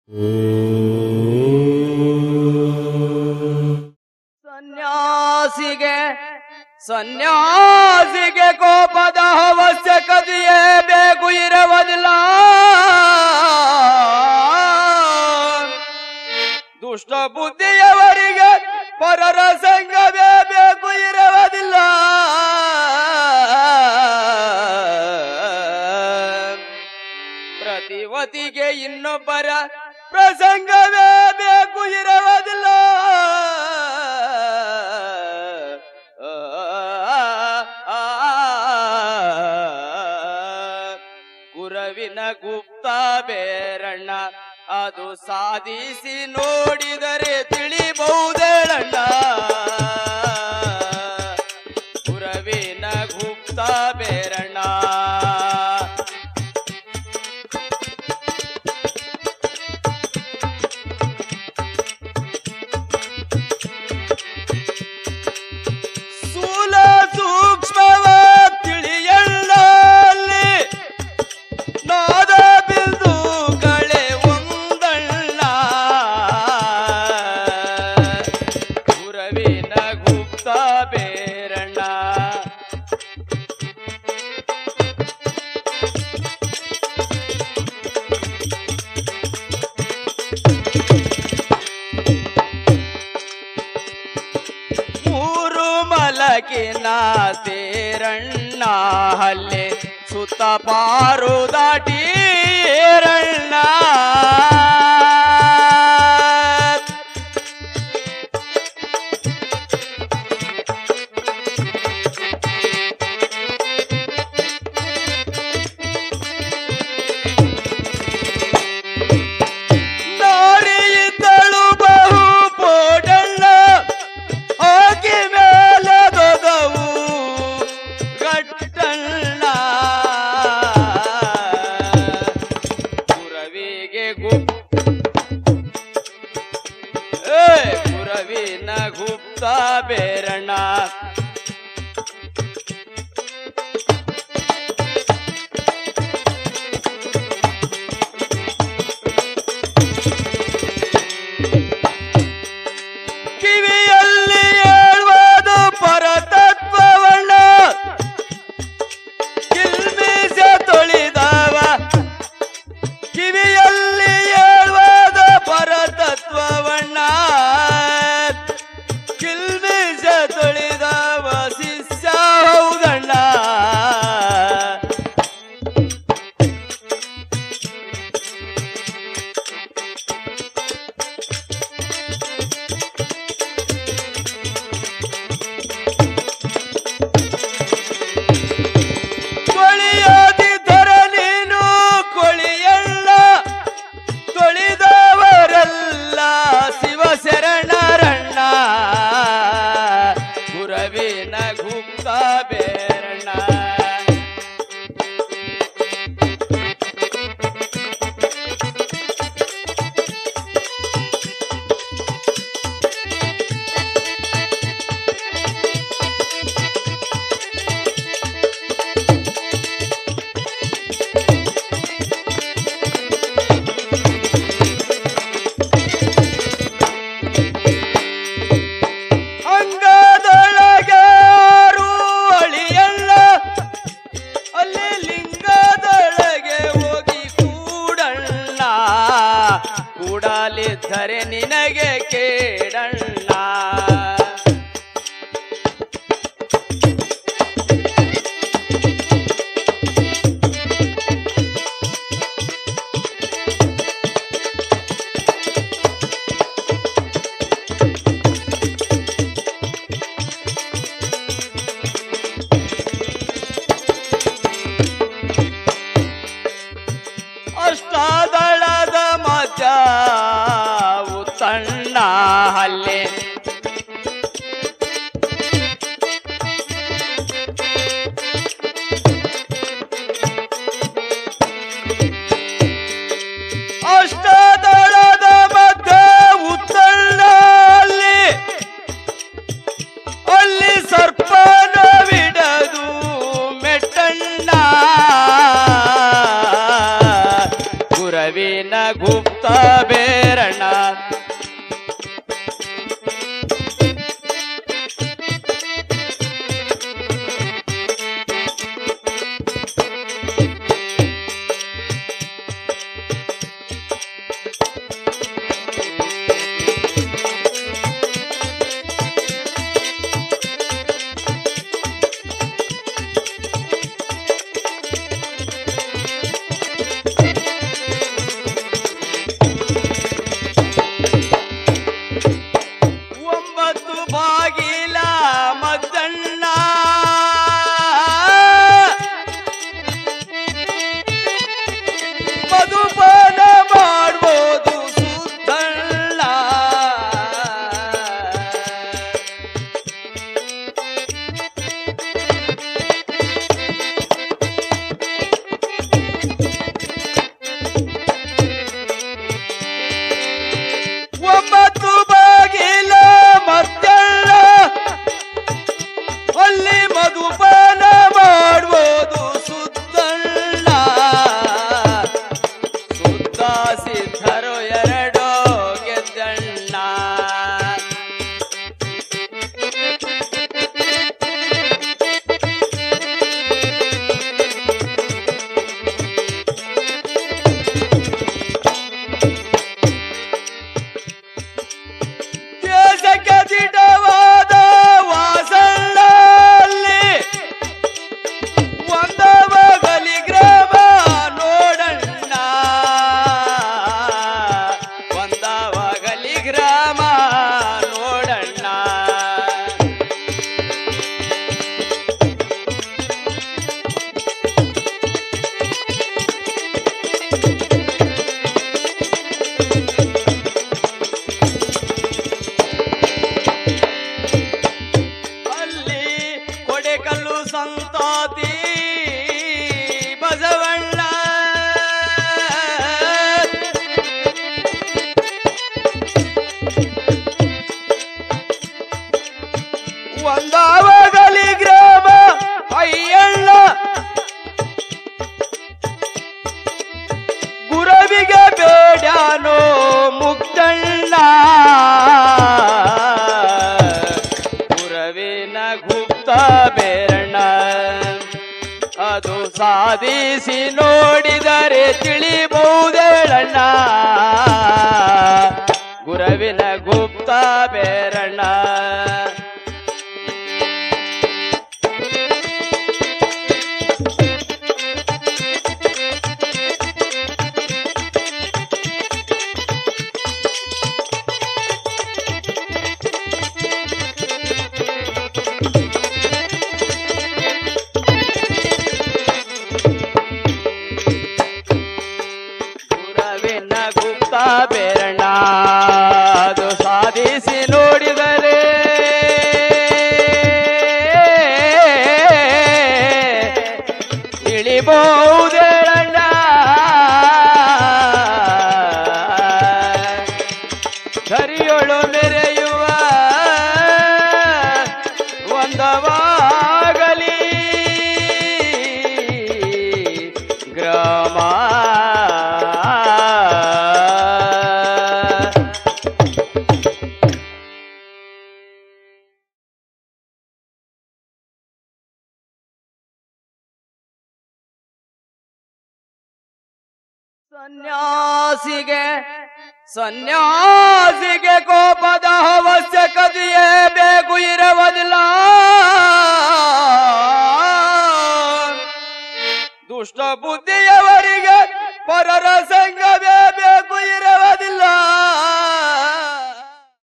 ಸನ್ಯಾಸಿಗೆ ಸನ್ಯಾಸಿಗೆ ಕೋಪದ ಅವಶ್ಯಕತೆಯೇ ಬೇಕು ಇರುವುದಿಲ್ಲ ದುಷ್ಟ ಬುದ್ಧಿಯವರಿಗೆ ಪರರ ಸಂಘವೇ ಬೇಕು ಇರುವುದಿಲ್ಲ ಪ್ರತಿವತಿಗೆ ಇನ್ನೊಬ್ಬರ ಪ್ರಸಂಗವೇ ಬೇಕು ಇರುವುದಿಲ್ಲ ಗುರವಿನ ಗುಪ್ತ ಬೇರಣ್ಣ ಅದು ಸಾಧಿಸಿ ನೋಡಿದರೆ ತಿಳಿಬಹುದೇಳಣ್ಣ ಗುರವಿನ ಗುಪ್ತ ಬೇರಣ್ಣ ಸ್ಥೂಲ ಸೂಕ್ಷ್ಮವ ತಿಳಿಯಳ್ಳಲ್ಲಿ ನಾದ ಬಿಂದುಗಳೇ ಒಂದಣ್ಣ ಗುರವಿನ ಗುಪ್ತ ಬೇರಣ್ಣ ಮೂರು ಮಲಕಿನ ತೇರಣ್ಣ ಹಲ್ಲೆ ಸುತ್ತ ಪಾರು ದಾಟೀರಣ್ಣ ನಾರಿಯಿದ್ದಳು ಬಹು ಪೋಡಣ್ಣ ಹೋಗಿ ಮೇಲೆ ದೊದವು ಗಟ್ಟಣ್ಣ ಗುರವಿಗೆ ಗುಪ್ ಏ ಗುರವಿನ ಗುಪ್ತ ಬೇರಣ್ಣ ಕಿವಿಯಲ್ಲಿ ಹೇಳುವುದು ಪರತತ್ವವಣ್ಣ ಕಿಲ್ಮೀಸ ತೊಳಿದವ ಕಿವಿಯಲ್ಲಿ ಹೇಳುವುದು ಪರತತ್ವವಣ್ಣ ಕಿಲ್ಮೀಸ ತೊಳಿದವ ಶಿಷ್ಯ ಹೌದಣ್ಣ ಕೊಳಿಯಾದಿದ್ದರ ನೀನು ಕೊಳಿಯಲ್ಲ ತೊಳಿದವರೆಲ್ಲ ಶಿವಶರಣರಣ್ಣ ಗುರವಿನ ಗುಪ್ತ ಬೇರಣ್ಣ ಅಂಗದೊಳಗೆ ಆರು ಅಳಿಯಲ್ಲ ಅಲ್ಲಿ ಲಿಂಗದೊಳಗೆ ಹೋಗಿ ಕೂಡಣ್ಣ ಕೂಡಲಿದ್ದರೆ ನಿನಗೆ ಕೇಡಣ್ಣ ಅಷ್ಟಾದಳದ ಮಜ ಉತ್ತಣ್ಣ ಹಲ್ಲೆ ಅಷ್ಟಾದಳದ ಮಧ್ಯೆ ಉತ್ತಣ್ಣ ಅಲ್ಲಿ ಅಲ್ಲಿ ಸರ್ಪನ ಬಿಡದು ಮೆಟ್ಟಣ್ಣ ಗುರವಿನ ಗುಪ್ತ ಬೇರಣ್ಣ ಒಂಬತ್ತು ಬಾಗಿಲ ಮದ್ದಣ್ಣ ಮಧುಪಾನ ಮಾಡ್ಬೋದು ಸುದ್ದಣ್ಣ ಒಂಬತ್ತು ಬಾಗಿಲ ಮದ್ದಣ್ಣ ಅಲ್ಲಿ ಮಧುಪಾನ ಮಾಡ್ಬೋದು ಸುದ್ದಣ್ಣ ಸುತ್ತ ಸಿದ್ಧರು ಎರಡೋ ಗೆದ್ದಣ್ಣ ದೇಶಕ್ಕೆ ದಿಟವಾದ ವಾಸಣ್ಣಲ್ಲಿ ಒಂದವಗಲಿ ಗ್ರಾಮ ನೋಡಣ್ಣ ಒಂದವಗಲಿ ಗ್ರಾಮ ನೋಡಣ್ಣ ಅಲ್ಲಿ ಕೊಡೆಕಲ್ಲು ಸಂತಾತಿ ಬಸವಣ್ಣ ಒಂದಾವಗಲಿ ಗ್ರಾಮ ಅಯ್ಯಣ್ಣ ಗುರವಿಗೆ ಬೇಡ್ಯಾನೋ ಮುಕ್ತಣ್ಣ ಗುರವಿನ ಗುಪ್ತ ಬೇರಣ್ಣ ಅದು ಸಾಧಿಸಿ ನೋಡಿದರೆ ತಿಳಿಬಹುದೇಳಣ್ಣ ಗುರವಿನ ಗುಪ್ತ ಬೇರಣ್ಣ ಗುರವಿನ ಗುಪ್ತ ಬೇರಣ್ಣ ಅದು ಸಾಧಿಸಿ ನೋಡಿದರೆ ತಿಳಿಬಹುದೇಳಣ್ಣ ಧರಿಯೊಳು ಮೆರೆಯುವ ಒಂದವಾಗಲಿ ಗ್ರಾಮ ಸನ್ಯಾಸಿಗೆ ಸನ್ಯಾಸಿಗೆ ಕೋಪದ ಅವಶ್ಯಕತೆಯೇ ಬೇಕು ಇರುವುದಿಲ್ಲ ದುಷ್ಟ ಬುದ್ಧಿಯವರಿಗೆ ಪರರ